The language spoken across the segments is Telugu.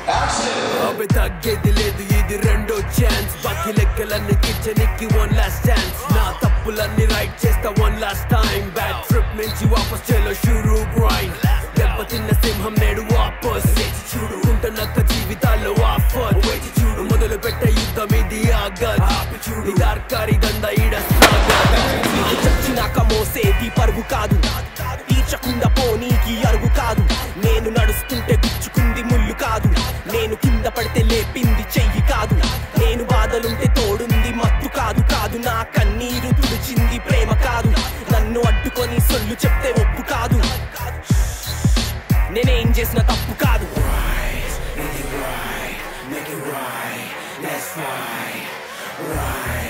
అవి తగ్గేది లేదు ఇది రెండో ఛాన్స్ బాకీ లెక్కలన్నీ కిచెనికి వన్ లాస్ట్ ఛాన్స్ నా తప్పులన్నీ రైట్ చేస్తా one last time bad trip నుంచి వాపస్ చేలో షూరు గ్రైండ్ దెబ్బతిన్న సింహం నేడు వాపస్ చూడు ఉంటున్నక్క జీవితాల్లో ఆఫర్ చూడు మొదలు పెట్టే యుద్ధం ఇది ఆగదు చూడు దార్కారి దంద ఈడ నీకు చచ్చినాక మోసేది పరుగు కాదు తీర్చకుండా పోనీకి అరుగు కాదు నేను నడుస్తుంటే గుచ్చుకుంది ముళ్ళు కాదు నేను కింద పడితే లేపింది చెయ్యి కాదు నేను బాధలుంటే తోడుంది మత్తు కాదు కాదు నా కన్నీరు తుడిచింది ప్రేమ కాదు నన్ను అడ్డుకొని సొల్లు చెప్తే ఒప్పు కాదు నేనేం చేసిన తప్పు కాదు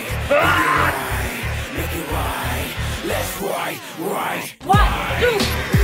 One, two,